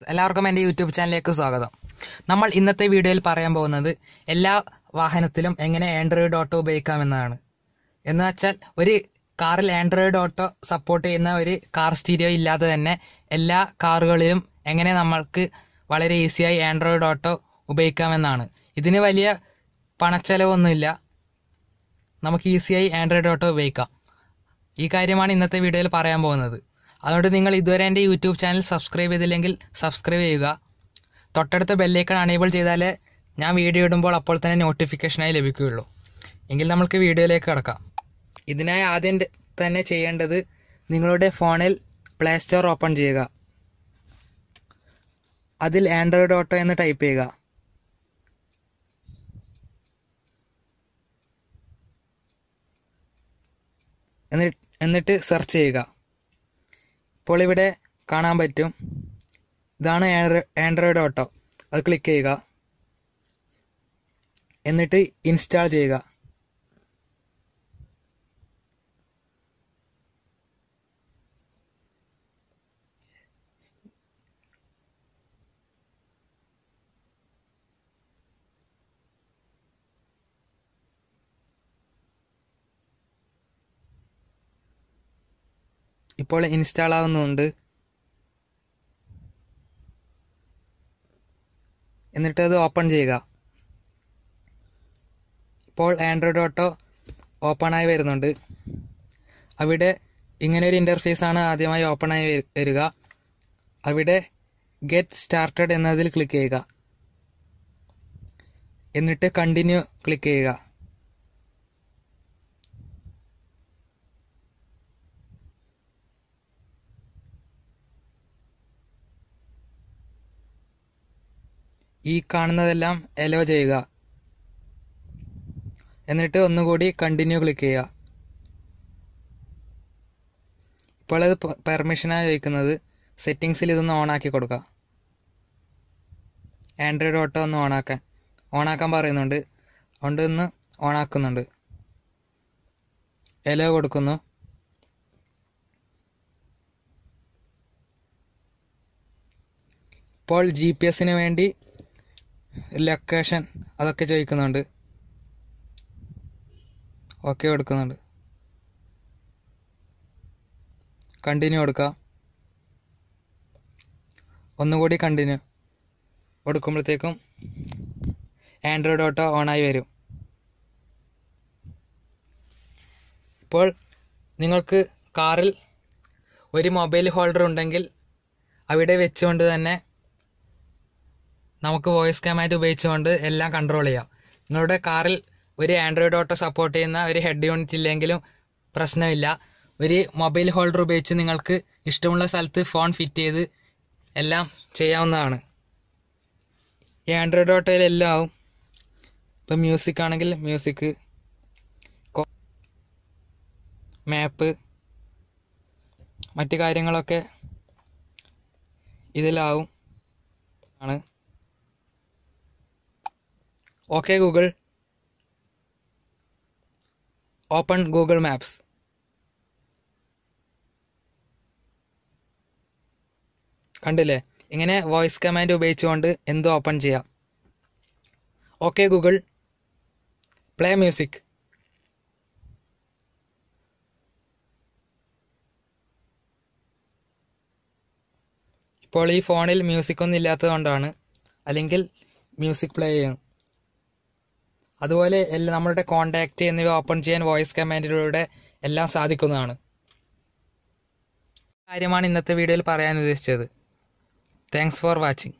എല്ലാവർക്കും എൻ്റെ യൂട്യൂബ് ചാനലിലേക്ക് സ്വാഗതം നമ്മൾ ഇന്നത്തെ വീഡിയോയിൽ പറയാൻ പോകുന്നത് എല്ലാ വാഹനത്തിലും എങ്ങനെ ആൻഡ്രോയിഡ് ഓട്ടോ ഉപയോഗിക്കാമെന്നതാണ് എന്ന് വെച്ചാൽ ഒരു കാറിൽ ആൻഡ്രോയിഡ് ഓട്ടോ സപ്പോർട്ട് ചെയ്യുന്ന ഒരു കാർ സ്റ്റീരിയോ ഇല്ലാതെ തന്നെ എല്ലാ കാറുകളിലും എങ്ങനെ നമ്മൾക്ക് വളരെ ഈസിയായി ആൻഡ്രോയിഡ് ഓട്ടോ ഉപയോഗിക്കാമെന്നാണ് ഇതിന് വലിയ പണച്ചെലവൊന്നുമില്ല നമുക്ക് ഈസിയായി ആൻഡ്രോയിഡ് ഓട്ടോ ഉപയോഗിക്കാം ഈ കാര്യമാണ് ഇന്നത്തെ വീഡിയോയിൽ പറയാൻ പോകുന്നത് അതുകൊണ്ട് നിങ്ങൾ ഇതുവരെ എൻ്റെ യൂട്യൂബ് ചാനൽ സബ്സ്ക്രൈബ് ചെയ്തില്ലെങ്കിൽ സബ്സ്ക്രൈബ് ചെയ്യുക തൊട്ടടുത്ത ബെല്ലൈക്കൺ അണേബിൾ ചെയ്താലേ ഞാൻ വീഡിയോ ഇടുമ്പോൾ അപ്പോൾ തന്നെ നോട്ടിഫിക്കേഷനായി ലഭിക്കുകയുള്ളൂ എങ്കിൽ നമുക്ക് വീഡിയോയിലേക്ക് കിടക്കാം ഇതിനായി ആദ്യം ത- തന്നെ ചെയ്യേണ്ടത് നിങ്ങളുടെ ഫോണിൽ പ്ലേ സ്റ്റോർ ഓപ്പൺ ചെയ്യുക അതിൽ ആൻഡ്രോയിഡ് ഓട്ടോ എന്ന് ടൈപ്പ് ചെയ്യുക എന്നിട്ട് എന്നിട്ട് സെർച്ച് ചെയ്യുക ഇപ്പോൾ ഇവിടെ കാണാൻ പറ്റും ഇതാണ് ആൻഡ്രോയിഡ് ഓട്ടോ അത് ക്ലിക്ക് ചെയ്യുക എന്നിട്ട് ഇൻസ്റ്റാൾ ചെയ്യുക ഇപ്പോൾ ഇൻസ്റ്റാൾ ആവുന്നുണ്ട് എന്നിട്ട് അത് ഓപ്പൺ ചെയ്യുക ഇപ്പോൾ ആൻഡ്രോയിഡ് ഓട്ടോ ഓപ്പൺ ആയി വരുന്നുണ്ട് അവിടെ ഇങ്ങനെ ഒരു ഇൻ്റർഫേസ് ആണ് ആദ്യമായി ഓപ്പൺ ആയി വരു- വരിക അവിടെ ഗെറ്റ് സ്റ്റാർട്ടഡ് എന്നതിൽ ക്ലിക്ക് ചെയ്യുക എന്നിട്ട് കണ്ടിന്യൂ ക്ലിക്ക് ചെയ്യുക ഈ കാണുന്നതെല്ലാം എലോ ചെയ്യുക എന്നിട്ട് ഒന്നുകൂടി കണ്ടിന്യൂ ക്ലിക്ക് ചെയ്യുക ഇപ്പോൾ അത് പെർമിഷനാണ് ചോദിക്കുന്നത് സെറ്റിങ്സിൽ ഇതൊന്ന് ഓണാക്കി കൊടുക്കുക ആൻഡ്രോയിഡ് ഓട്ടോ ഒന്ന് ഓണാക്കാൻ ഓണാക്കാൻ പറയുന്നുണ്ട് അതുകൊണ്ട് ഒന്ന് ഓണാക്കുന്നുണ്ട് എലോ കൊടുക്കുന്നു ഇപ്പോൾ ജി പി എസിന് വേണ്ടി ലൊക്കേഷൻ അതൊക്കെ ചോദിക്കുന്നുണ്ട് ഓക്കെ കൊടുക്കുന്നുണ്ട് കണ്ടിന്യൂ കൊടുക്കുക ഒന്നുകൂടി കണ്ടിന്യൂ കൊടുക്കുമ്പോഴത്തേക്കും ആൻഡ്രോയിഡ് ഓട്ടോ ഓണായി വരും ഇപ്പോൾ നിങ്ങൾക്ക് കാറിൽ ഒരു മൊബൈൽ ഹോൾഡർ ഉണ്ടെങ്കിൽ അവിടെ വെച്ചുകൊണ്ട് തന്നെ നമുക്ക് വോയിസ് കമാൻഡ് ഉപയോഗിച്ചുകൊണ്ട് എല്ലാം കൺട്രോൾ ചെയ്യാം നിങ്ങളുടെ കാറിൽ ഒരു ആൻഡ്രോയിഡ് ഓട്ടോ സപ്പോർട്ട് ചെയ്യുന്ന ഒരു ഹെഡ് യൂണിറ്റ് ഇല്ലെങ്കിലും പ്രശ്നമില്ല ഒരു മൊബൈൽ ഹോൾഡർ ഉപയോഗിച്ച് നിങ്ങൾക്ക് ഇഷ്ടമുള്ള സ്ഥലത്ത് ഫോൺ ഫിറ്റ് ചെയ്ത് എല്ലാം ചെയ്യാവുന്നതാണ് ഈ ആൻഡ്രോയിഡ് ഓട്ടോയിൽ എല്ലാം ആവും ഇപ്പം മ്യൂസിക് ആണെങ്കിൽ മ്യൂസിക് മാപ്പ് മറ്റു കാര്യങ്ങളൊക്കെ ഇതിലാവും ആണ് okay Google open Google maps കണ്ടില്ലേ ഇങ്ങനെ വോയിസ് കമാൻഡ് ഉപയോഗിച്ചുകൊണ്ട് എന്ത് ഓപ്പൺ ചെയ്യാം ഓക്കെ ഗൂഗിൾ പ്ലേ മ്യൂസിക് ഇപ്പോൾ ഈ ഫോണിൽ മ്യൂസിക് ഒന്നും ഇല്ലാത്തത് കൊണ്ടാണ് അല്ലെങ്കിൽ മ്യൂസിക് പ്ലേ ചെയ്യും അതുപോലെ എല്ലാ നമ്മളുടെ കോണ്ടാക്റ്റ് എന്നിവ ഓപ്പൺ ചെയ്യാൻ വോയിസ് കമാൻഡിലൂടെ എല്ലാം സാധിക്കുന്നതാണ് കാര്യമാണ് ഇന്നത്തെ വീഡിയോയിൽ പറയാൻ ഉദ്ദേശിച്ചത് താങ്ക്സ് ഫോർ വാച്ചിങ്